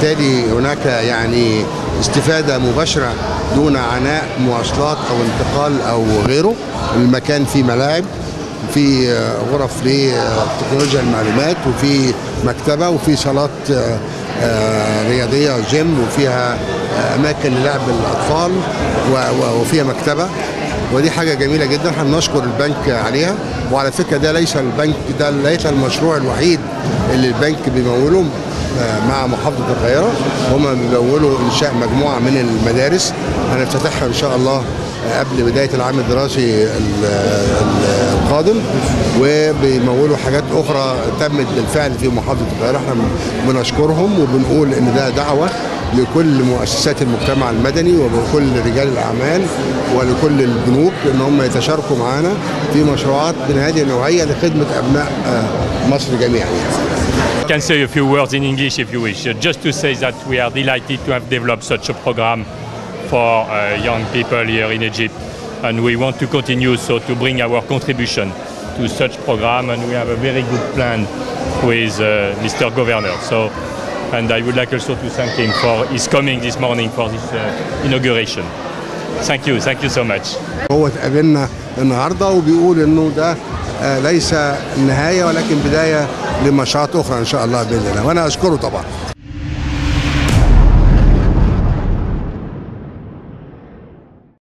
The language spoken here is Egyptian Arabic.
وبالتالي هناك يعني استفادة مباشرة دون عناء مواصلات أو انتقال أو غيره المكان فيه ملاعب في غرف لتكنولوجيا المعلومات وفي مكتبة وفي صالات رياضية جيم وفيها أماكن للعب الأطفال وفيها مكتبة ودي حاجة جميلة جدا احنا بنشكر البنك عليها وعلى فكرة ده ليس البنك ده ليس المشروع الوحيد اللي البنك بيموله مع محافظة القاهرة هم بيمولوا إنشاء مجموعة من المدارس هنفتتحها إن شاء الله قبل بداية العام الدراسي القادم وبيمولوا حاجات أخرى تمت بالفعل في محافظة القاهرة احنا بنشكرهم وبنقول إن ده دعوة لكل مؤسسات المجتمع المدني وكل رجال الأعمال ولكل البنوك إن هم يتشاركوا معنا في مشروعات من هذه النوعية لخدمة أبناء مصر جميعا I can say a few words in English if you wish. Just to say that we are delighted to have developed such a program for uh, young people here in Egypt and we want to continue so to bring our contribution to such program and we have a very good plan with uh, Mr. Governor. So and I would like also to thank him for his coming this morning for this uh, inauguration. Thank you, thank you so much. هو اتقابلنا النهارده وبيقول انه ده ليس النهايه ولكن بدايه لمشروعات اخرى ان شاء الله باذن الله وانا اشكره طبعا